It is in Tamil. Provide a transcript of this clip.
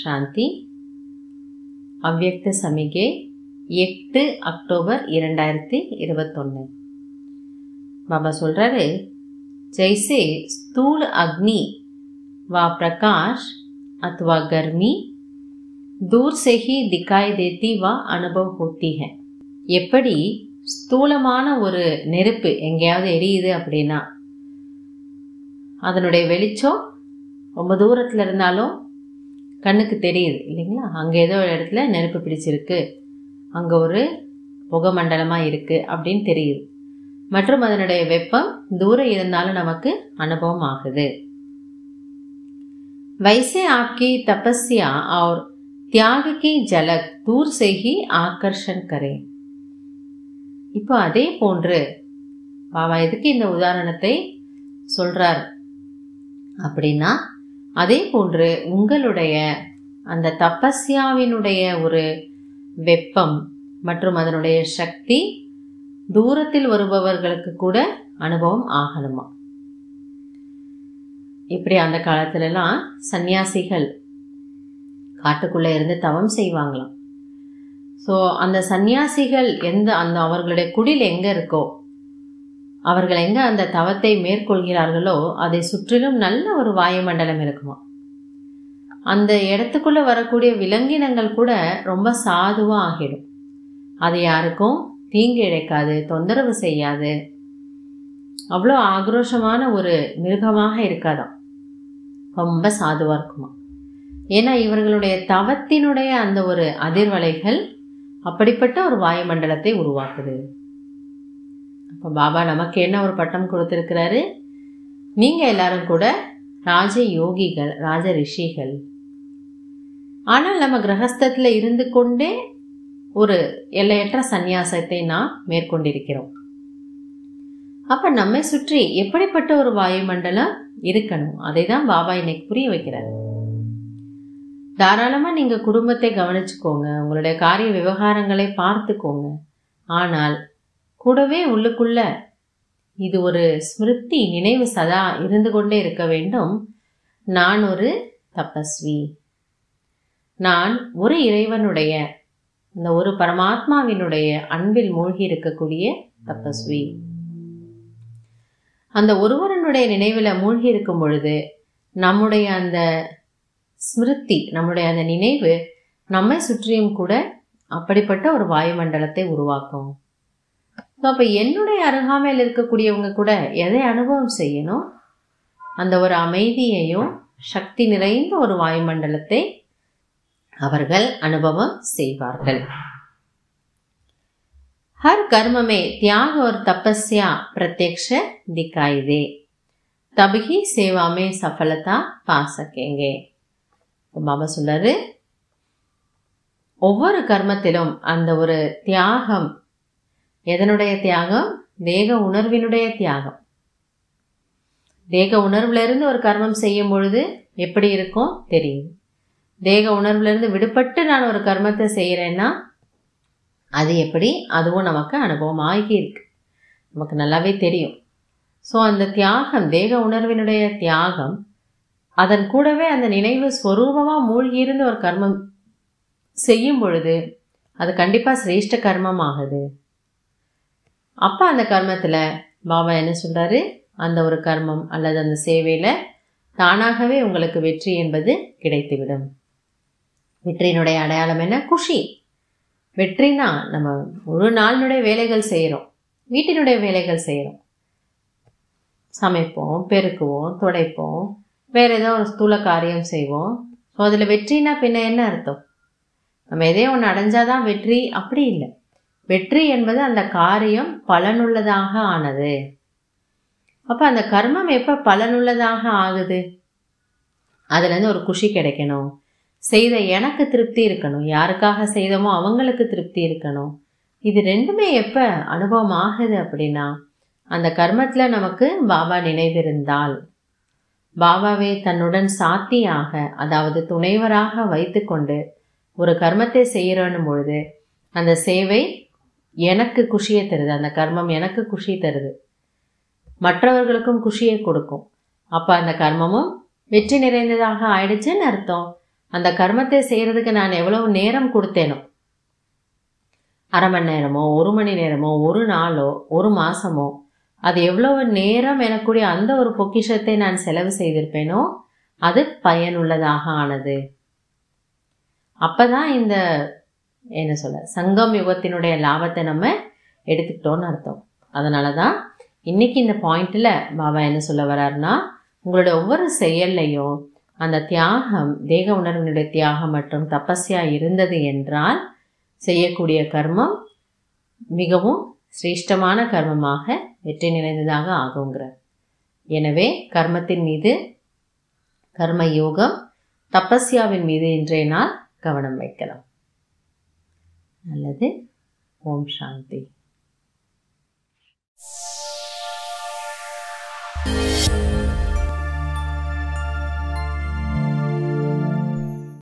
சாந்தி அவ்யக்த சமிகை எட்டு அக்டோபர் இரண்டாயிரத்தி இருபத்தொன்று பாபா சொல்கிறாரு जैसे स्थूल अग्नि व प्रकाश अथवा गर्मी दूर से ही दिखाई देती व अनुभव होती है எப்படி ஸ்தூலமான ஒரு நெருப்பு எங்கேயாவது எரியுது அப்படின்னா அதனுடைய வெளிச்சம் ரொம்ப தூரத்தில் இருந்தாலும் கண்ணுக்கு தெரியுது இல்லைங்களா அங்கே ஏதோ ஒரு இடத்துல நெருப்பு பிடிச்சிருக்கு அங்கே ஒரு புகை மண்டலமாக இருக்குது அப்படின்னு தெரியுது மற்றும் அதனுடைய வெப்பம் தூரம் இருந்தாலும் நமக்கு அனுபவம் ஆகுது वैसे आपकी तपस्या और त्याग की झलक दूर से ही आकर्षण करें இப்போ அதே போன்று பாபா எதுக்கு இந்த உதாரணத்தை சொல்றார் அப்படின்னா அதே போன்று உங்களுடைய அந்த தபஸ்யாவினுடைய ஒரு வெப்பம் மற்றும் அதனுடைய சக்தி தூரத்தில் வருபவர்களுக்கு கூட அனுபவம் ஆகணுமா இப்படி அந்த காலத்துலலாம் சந்நியாசிகள் காட்டுக்குள்ளே இருந்து தவம் செய்வாங்களாம் ஸோ அந்த சந்நியாசிகள் எந்த அந்த அவர்களுடைய குடில் எங்கே இருக்கோ அவர்கள் எங்கே அந்த தவத்தை மேற்கொள்கிறார்களோ அதை சுற்றிலும் நல்ல ஒரு வாயுமண்டலம் இருக்குமா அந்த இடத்துக்குள்ள வரக்கூடிய விலங்கினங்கள் கூட ரொம்ப சாதுவாக ஆகிடும் அது யாருக்கும் தீங்கு இழைக்காது தொந்தரவு செய்யாது அவ்வளோ ஆக்ரோஷமான ஒரு மிருகமாக இருக்காதாம் ரொம்ப சாதுவாக இருக்குமா ஏன்னா இவர்களுடைய தவத்தினுடைய அந்த ஒரு அதிர்வலைகள் அப்படிப்பட்ட ஒரு வாயுமண்டலத்தை உருவாக்குது அப்போ பாபா நமக்கு என்ன ஒரு பட்டம் கொடுத்துருக்கிறாரு நீங்கள் எல்லாரும் கூட ராஜ யோகிகள் ராஜ ரிஷிகள் ஆனால் நம்ம கிரகஸ்தத்தில் இருந்து கொண்டே ஒரு எல்லையற்ற சந்நியாசத்தை நாம் மேற்கொண்டிருக்கிறோம் அப்ப நம்மை சுற்றி எப்படிப்பட்ட ஒரு வாயுமண்டலம் இருக்கணும் அதை தான் பாபா இன்னைக்கு புரிய வைக்கிறார் தாராளமா நீங்க குடும்பத்தை கவனிச்சுக்கோங்க உங்களுடைய காரிய விவகாரங்களை பார்த்துக்கோங்க ஆனால் கூடவே உள்ளுக்குள்ள இது ஒரு ஸ்மிருதி நினைவு சதா இருந்து கொண்டே இருக்க வேண்டும் நான் ஒரு தபஸ்வி நான் ஒரு இறைவனுடைய இந்த ஒரு பரமாத்மாவினுடைய அன்பில் மூழ்கி இருக்கக்கூடிய தபஸ்வி அந்த ஒருவரனுடைய நினைவில் மூழ்கி இருக்கும் பொழுது நம்முடைய அந்த ஸ்மிருதி நம்முடைய அந்த நினைவு நம்மை சுற்றியும் கூட அப்படிப்பட்ட ஒரு வாயுமண்டலத்தை உருவாக்கும் அப்போ என்னுடைய அருகாமையில் இருக்கக்கூடியவங்க கூட எதை அனுபவம் செய்யணும் அந்த ஒரு அமைதியையும் சக்தி நிறைந்த ஒரு வாயுமண்டலத்தை அவர்கள் அனுபவம் செய்வார்கள் हर कर्म में त्याग और तपस्या प्रत्यक्ष दिखाई दे तब ही सेवा में सफलता पा सकेंगे பாபா சொல்றாரு ஒவ்வொரு கர்மத்திலும் அந்த ஒரு தியாகம் எதனுடைய தியாகம் தேக உணர்வினுடைய தியாகம் தேக உணர்வுல இருந்து ஒரு கர்மம் செய்யும் பொழுது எப்படி இருக்கும் தெரியுது தேக உணர்வுல இருந்து விடுபட்டு நான் ஒரு கர்மத்தை செய்யறேன்னா அது எப்படி அதுவும் நமக்கு அனுபவம் ஆகியிருக்கு நமக்கு நல்லாவே தெரியும் ஸோ அந்த தியாகம் தேக உணர்வினுடைய தியாகம் அதன் கூடவே அந்த நினைவு ஸ்வரூபமாக மூழ்கி இருந்து ஒரு கர்மம் செய்யும் பொழுது அது கண்டிப்பாக சிரேஷ்ட கர்மம் ஆகுது அப்போ அந்த கர்மத்தில் பாபா என்ன சொல்கிறாரு அந்த ஒரு கர்மம் அல்லது அந்த சேவையில் தானாகவே உங்களுக்கு வெற்றி என்பது கிடைத்துவிடும் வெற்றியினுடைய அடையாளம் என்ன குஷி வெற்றினா நம்ம முழு நாளினுடைய வேலைகள் செய்கிறோம் வீட்டினுடைய வேலைகள் செய்கிறோம் சமைப்போம் பெருக்குவோம் துடைப்போம் வேறு ஏதோ ஒரு ஸ்தூல காரியம் செய்வோம் ஸோ அதில் வெற்றினா பின்ன என்ன அர்த்தம் நம்ம எதையோ ஒன்று அடைஞ்சாதான் வெற்றி அப்படி இல்லை வெற்றி என்பது அந்த காரியம் பலனுள்ளதாக ஆனது அப்போ அந்த கர்மம் எப்போ பலனுள்ளதாக ஆகுது அதுலேருந்து ஒரு குஷி கிடைக்கணும் செய்த எனக்கு திருப்தி இருக்கணும் யாருக்காக செய்தோமோ அவங்களுக்கு திருப்தி இருக்கணும் இது ரெண்டுமே எப்போ அனுபவம் ஆகுது அப்படின்னா அந்த கர்மத்தில் நமக்கு பாபா நினைவிருந்தால் பாபாவை தன்னுடன் சாத்தியாக அதாவது துணைவராக வைத்துக்கொண்டு ஒரு கர்மத்தை செய்கிறோன்னும் பொழுது அந்த சேவை எனக்கு குஷியை தருது அந்த கர்மம் எனக்கு குஷி தருது மற்றவர்களுக்கும் குஷியை கொடுக்கும் அப்போ அந்த கர்மமும் வெற்றி நிறைந்ததாக ஆயிடுச்சுன்னு அர்த்தம் அந்த கர்மத்தை செய்யறதுக்கு நான் எவ்வளவு நேரம் கொடுத்தேனோ அரை மணி நேரமோ ஒரு மணி நேரமோ ஒரு நாளோ ஒரு மாசமோ அது எவ்வளவு நேரம் எனக்குரிய அந்த ஒரு பொக்கிஷத்தை நான் செலவு செய்திருப்பேனோ அது பயனுள்ளதாக ஆனது அப்பதான் இந்த என்ன சொல்ல சங்கம் யுகத்தினுடைய லாபத்தை நம்ம எடுத்துக்கிட்டோம்னு அர்த்தம் அதனால தான் இன்னைக்கு இந்த பாயிண்ட்ல பாபா என்ன சொல்ல வர்றாருன்னா உங்களுடைய ஒவ்வொரு செயல்லையும் அந்த தியாகம் தேக உணர்வினுடைய தியாகம் மற்றும் தபஸ்யா இருந்தது என்றால் செய்யக்கூடிய கர்மம் மிகவும் சிரேஷ்டமான கர்மமாக வெற்றி நிறைந்ததாக ஆகுங்கிறார் எனவே கர்மத்தின் மீது கர்ம யோகம் தபஸ்யாவின் மீது இன்றைய நாள் கவனம் வைக்கலாம் நல்லது ஓம் சாந்தி